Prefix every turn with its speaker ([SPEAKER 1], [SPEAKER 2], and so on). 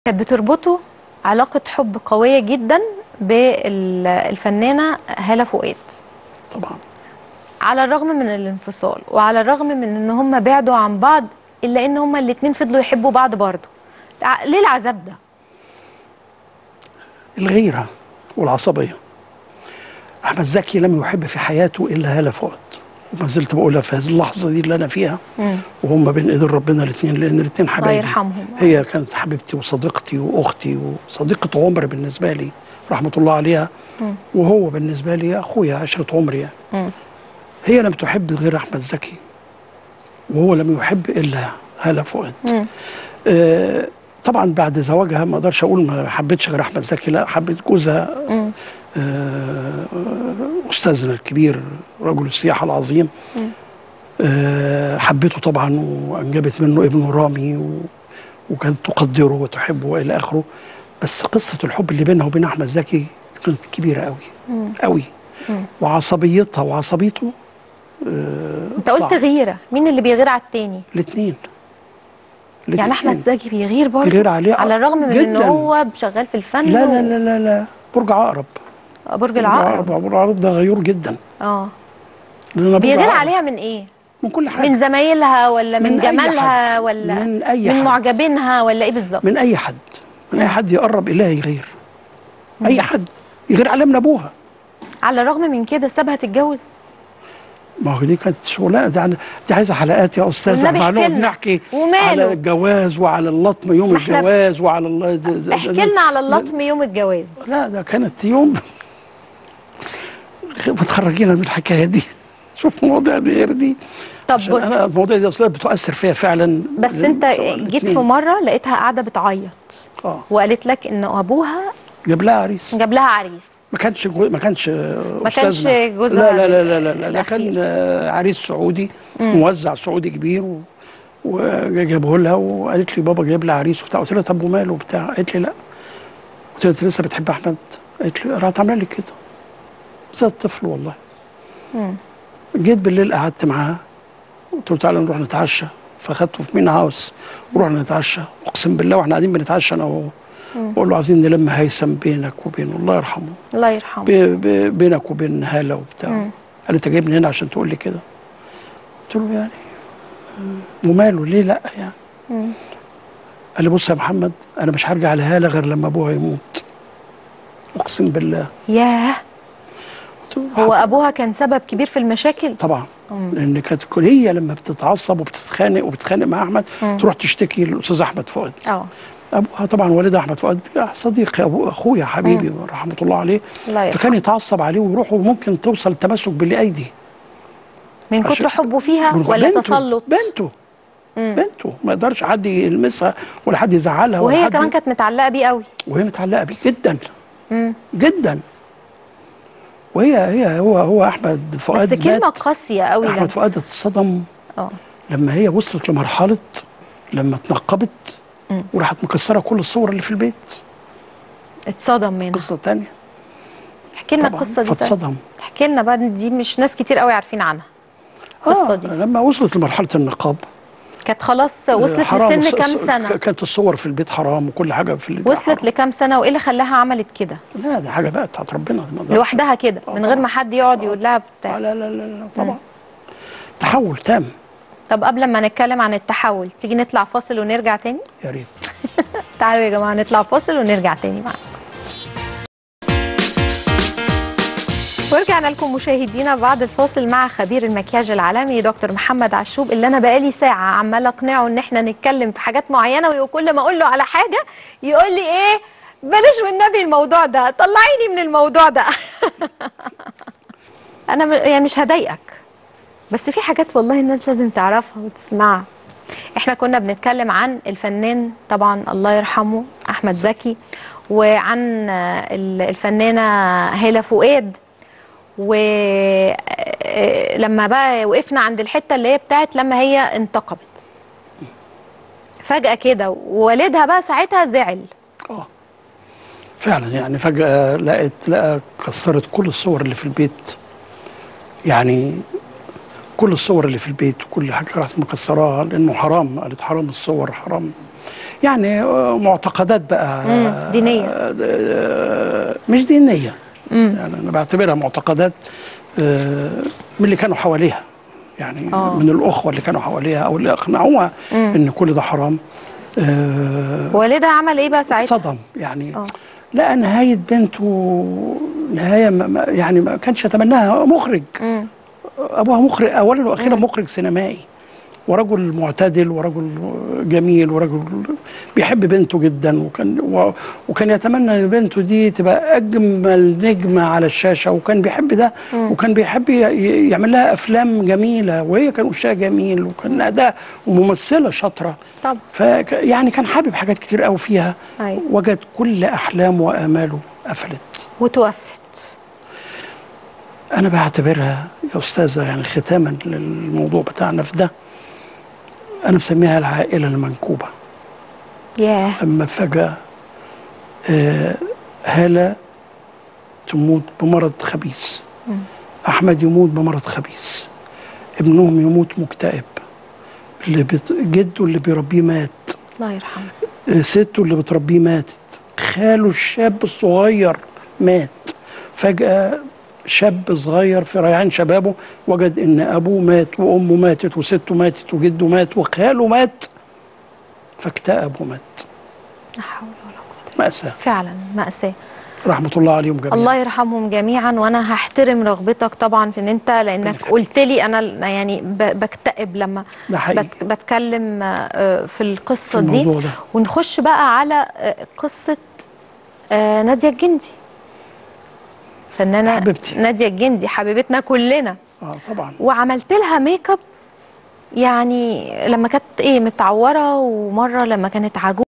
[SPEAKER 1] كانت بتربطه علاقة حب قوية جدا بالفنانة هالة فؤاد
[SPEAKER 2] طبعا
[SPEAKER 1] على الرغم من الانفصال وعلى الرغم من ان هم بعدوا عن بعض الا ان هم الاتنين فضلوا يحبوا بعض برضه ع- ليه العذاب ده
[SPEAKER 2] الغيرة والعصبية أحمد زكي لم يحب في حياته إلا هالة فؤاد وما زلت بقولها في هذه اللحظة دي اللي أنا فيها وهم بين إيدين ربنا الاثنين لأن الاثنين حبايبي
[SPEAKER 1] يرحمهم.
[SPEAKER 2] هي كانت حبيبتي وصديقتي وأختي وصديقة عمر بالنسبة لي رحمة الله عليها وهو بالنسبة لي أخويا عشرة عمري يعني هي لم تحب غير أحمد زكي وهو لم يحب إلا هالة فؤاد آه طبعا بعد زواجها ما اقدرش اقول ما حبيتش غير احمد زكي لا حبيت جوزها آه استاذنا الكبير رجل السياحه العظيم آه حبيته طبعا وانجبت منه ابنه رامي و وكانت تقدره وتحبه والى اخره بس قصه الحب اللي بينها وبين احمد زكي كانت كبيره قوي قوي وعصبيتها وعصبيته آه
[SPEAKER 1] انت قلت غيرة مين اللي بيغير على التاني
[SPEAKER 2] الاثنين
[SPEAKER 1] يعني احمد زكي بيغير برضه
[SPEAKER 2] بيغير عليه
[SPEAKER 1] على الرغم من ان
[SPEAKER 2] جداً.
[SPEAKER 1] هو شغال في الفن
[SPEAKER 2] لا
[SPEAKER 1] و-
[SPEAKER 2] لا لا لا لا برج عقرب
[SPEAKER 1] برج العقرب
[SPEAKER 2] برج العقرب ده غيور جدا
[SPEAKER 1] اه
[SPEAKER 2] لأن أنا برج
[SPEAKER 1] بيغير
[SPEAKER 2] عقرب.
[SPEAKER 1] عليها من ايه
[SPEAKER 2] من كل حاجه
[SPEAKER 1] من زمايلها ولا من,
[SPEAKER 2] من أي
[SPEAKER 1] جمالها
[SPEAKER 2] حد.
[SPEAKER 1] ولا
[SPEAKER 2] من أي
[SPEAKER 1] من
[SPEAKER 2] حد.
[SPEAKER 1] معجبينها ولا ايه بالظبط
[SPEAKER 2] من اي حد من اي حد يقرب اليها يغير اي حد يغير عليها من ابوها
[SPEAKER 1] على الرغم من كده سابها تتجوز
[SPEAKER 2] ما هو دي كانت شغلانه دي, عن- دي عايزه حلقات يا استاذه
[SPEAKER 1] والنبي
[SPEAKER 2] احنا
[SPEAKER 1] احكي
[SPEAKER 2] هنقعد
[SPEAKER 1] لنا.
[SPEAKER 2] نحكي
[SPEAKER 1] وماله؟
[SPEAKER 2] على الجواز وعلى اللطم يوم
[SPEAKER 1] ما احنا-
[SPEAKER 2] الجواز وعلى ال- د- د-
[SPEAKER 1] احكي لنا على اللطم يوم الجواز
[SPEAKER 2] لا ده كانت يوم بتخرجينا من الحكايه دي شوف مواضيع دي غير دي
[SPEAKER 1] طب
[SPEAKER 2] عشان
[SPEAKER 1] بص
[SPEAKER 2] انا المواضيع دي اصلا بتؤثر فيها فعلا
[SPEAKER 1] بس انت
[SPEAKER 2] سواء
[SPEAKER 1] جيت في
[SPEAKER 2] الاتنين.
[SPEAKER 1] مره لقيتها قاعده بتعيط
[SPEAKER 2] اه
[SPEAKER 1] وقالت لك ان ابوها
[SPEAKER 2] جاب لها عريس
[SPEAKER 1] جاب لها عريس
[SPEAKER 2] ما كانش جو... ما كانش
[SPEAKER 1] ما كانش
[SPEAKER 2] أستاذنا.
[SPEAKER 1] جوزها
[SPEAKER 2] لا لا لا لا لا, لا. ده
[SPEAKER 1] الأخير.
[SPEAKER 2] كان آه، عريس سعودي موزع سعودي كبير و... وجابه لها وقالت لي بابا جايب لي عريس وبتاع قلت لها طب وماله وبتاع قالت لي لا قلت لها انت لسه بتحب احمد قالت لي راحت عامله لي كده زي الطفل والله جيت بالليل قعدت معاها قلت له تعالى نروح نتعشى فاخدته في مينا هاوس ورحنا نتعشى اقسم بالله واحنا قاعدين بنتعشى انا وهو بقول له عايزين نلم هيثم بينك وبينه الله يرحمه
[SPEAKER 1] الله يرحمه
[SPEAKER 2] ب- ب- بينك وبين هاله وبتاع قال لي انت جايبني هنا عشان تقول لي كده قلت له يعني آه، وماله ليه لا يعني قال لي بص يا محمد انا مش هرجع لهاله غير لما ابوها يموت اقسم بالله
[SPEAKER 1] ياه
[SPEAKER 2] قلت له
[SPEAKER 1] هو
[SPEAKER 2] حاضر.
[SPEAKER 1] ابوها كان سبب كبير في المشاكل
[SPEAKER 2] طبعا لان كانت كل- هي لما بتتعصب وبتتخانق وبتتخانق مع احمد تروح تشتكي للاستاذ احمد فؤاد
[SPEAKER 1] اه
[SPEAKER 2] ابوها طبعا والدها احمد فؤاد صديقي ابو اخويا حبيبي رحمه الله عليه
[SPEAKER 1] الله يرحمه.
[SPEAKER 2] فكان يتعصب عليه ويروح وممكن توصل التمسك بالايدي
[SPEAKER 1] من كتر
[SPEAKER 2] عشان-
[SPEAKER 1] حبه فيها
[SPEAKER 2] بنقول
[SPEAKER 1] ولا
[SPEAKER 2] بنته
[SPEAKER 1] تسلط
[SPEAKER 2] بنته بنته ما يقدرش حد يلمسها ولا حد يزعلها ولا
[SPEAKER 1] وهي
[SPEAKER 2] حد
[SPEAKER 1] كمان كانت متعلقه بيه قوي
[SPEAKER 2] وهي متعلقه بيه جدا جدا وهي هي هو هو احمد فؤاد
[SPEAKER 1] بس كلمه
[SPEAKER 2] مات.
[SPEAKER 1] قاسيه قوي لما
[SPEAKER 2] احمد فؤاد اتصدم
[SPEAKER 1] اه
[SPEAKER 2] لما هي وصلت لمرحله لما اتنقبت وراحت مكسره كل الصور اللي في البيت
[SPEAKER 1] اتصدم منها
[SPEAKER 2] قصه تانية
[SPEAKER 1] احكي لنا
[SPEAKER 2] طبعا
[SPEAKER 1] القصه دي طيب.
[SPEAKER 2] فاتصدم
[SPEAKER 1] احكي لنا بقى دي مش ناس كتير قوي عارفين عنها القصه
[SPEAKER 2] آه
[SPEAKER 1] دي
[SPEAKER 2] لما وصلت لمرحله النقاب
[SPEAKER 1] كانت خلاص وصلت
[SPEAKER 2] حرام
[SPEAKER 1] لسن
[SPEAKER 2] الص-
[SPEAKER 1] كام
[SPEAKER 2] الص-
[SPEAKER 1] سنه
[SPEAKER 2] كانت الصور في البيت حرام وكل حاجه في البيت
[SPEAKER 1] وصلت
[SPEAKER 2] حرام.
[SPEAKER 1] لكام سنه وايه اللي خلاها عملت كده
[SPEAKER 2] لا دي حاجه بقى بتاعت ربنا ما أقدرش.
[SPEAKER 1] لوحدها كده
[SPEAKER 2] آه
[SPEAKER 1] من غير
[SPEAKER 2] طبعاً.
[SPEAKER 1] ما حد يقعد يقول لها
[SPEAKER 2] آه
[SPEAKER 1] بتاع
[SPEAKER 2] لا لا لا لا طبعا تحول تام
[SPEAKER 1] طب قبل ما نتكلم عن التحول تيجي نطلع فاصل ونرجع تاني
[SPEAKER 2] يا ريت
[SPEAKER 1] تعالوا يا جماعه نطلع فاصل ونرجع تاني معاكم ورجعنا لكم مشاهدينا بعد الفاصل مع خبير المكياج العالمي دكتور محمد عشوب اللي انا بقالي ساعه عماله اقنعه ان احنا نتكلم في حاجات معينه وكل ما اقول له على حاجه يقول لي ايه بلاش والنبي الموضوع ده طلعيني من الموضوع ده انا م- يعني مش هضايقك بس في حاجات والله الناس لازم تعرفها وتسمعها احنا كنا بنتكلم عن الفنان طبعا الله يرحمه احمد زكي وعن آه، ال- الفنانه هاله فؤاد ولما بقى وقفنا عند الحته اللي هي بتاعت لما هي انتقبت فجاه كده ووالدها بقى ساعتها زعل
[SPEAKER 2] اه فعلا يعني فجاه لقيت لقى كسرت كل الصور اللي في البيت يعني كل الصور اللي في البيت وكل حاجه راحت مكسراها لانه حرام قالت حرام الصور حرام يعني آه، معتقدات بقى
[SPEAKER 1] مم، دينية.
[SPEAKER 2] آه، مش دينيه يعني انا بعتبرها معتقدات آه، من اللي كانوا حواليها يعني
[SPEAKER 1] آه.
[SPEAKER 2] من الاخوه اللي كانوا حواليها او اللي اقنعوها ان كل ده حرام آه،
[SPEAKER 1] والدها عمل ايه بقى ساعتها
[SPEAKER 2] صدم يعني
[SPEAKER 1] آه.
[SPEAKER 2] لقى نهايه بنته نهايه ما- ما- يعني ما كانش يتمناها مخرج
[SPEAKER 1] مم.
[SPEAKER 2] ابوها مخرج اولا واخيرا مخرج سينمائي ورجل معتدل ورجل جميل ورجل بيحب بنته جدا وكان و- وكان يتمنى ان بنته دي تبقى اجمل نجمه على الشاشه وكان بيحب ده وكان بيحب ي- ي- يعمل لها افلام جميله وهي كان وشها جميل وكان اداء وممثله شاطره
[SPEAKER 1] طب
[SPEAKER 2] ف يعني كان حابب حاجات كتير قوي فيها
[SPEAKER 1] أيوة.
[SPEAKER 2] وجد كل احلامه واماله قفلت
[SPEAKER 1] وتوفت
[SPEAKER 2] انا بعتبرها يا استاذه يعني ختاما للموضوع بتاعنا في ده انا بسميها العائله المنكوبه
[SPEAKER 1] ياه
[SPEAKER 2] اما فجاه آه هاله تموت بمرض خبيث احمد يموت بمرض خبيث ابنهم يموت مكتئب اللي بت... جده اللي بيربيه مات
[SPEAKER 1] الله يرحمه
[SPEAKER 2] آه، سته اللي بتربيه ماتت خاله الشاب الصغير مات فجأة شاب صغير في ريعان شبابه وجد ان ابوه مات وامه ماتت وسته ماتت وجده مات وخاله مات فاكتئب ومات
[SPEAKER 1] لا حول ولا قوة
[SPEAKER 2] مأساة
[SPEAKER 1] فعلا مأساة
[SPEAKER 2] رحمة الله عليهم جميعا
[SPEAKER 1] الله يرحمهم جميعا وانا هحترم رغبتك طبعا في ان انت لانك
[SPEAKER 2] يخليك.
[SPEAKER 1] قلت لي انا يعني ب- بكتئب لما
[SPEAKER 2] ده حقيقي
[SPEAKER 1] بت- بتكلم آه، في
[SPEAKER 2] في
[SPEAKER 1] القصه دي
[SPEAKER 2] الموضوع ده
[SPEAKER 1] ونخش بقى على آه، قصه آه، ناديه الجندي فنانه
[SPEAKER 2] حبيبتي.
[SPEAKER 1] ناديه الجندي حبيبتنا كلنا
[SPEAKER 2] اه طبعا
[SPEAKER 1] وعملت لها ميك اب يعني لما كانت ايه متعوره ومره لما كانت عجوز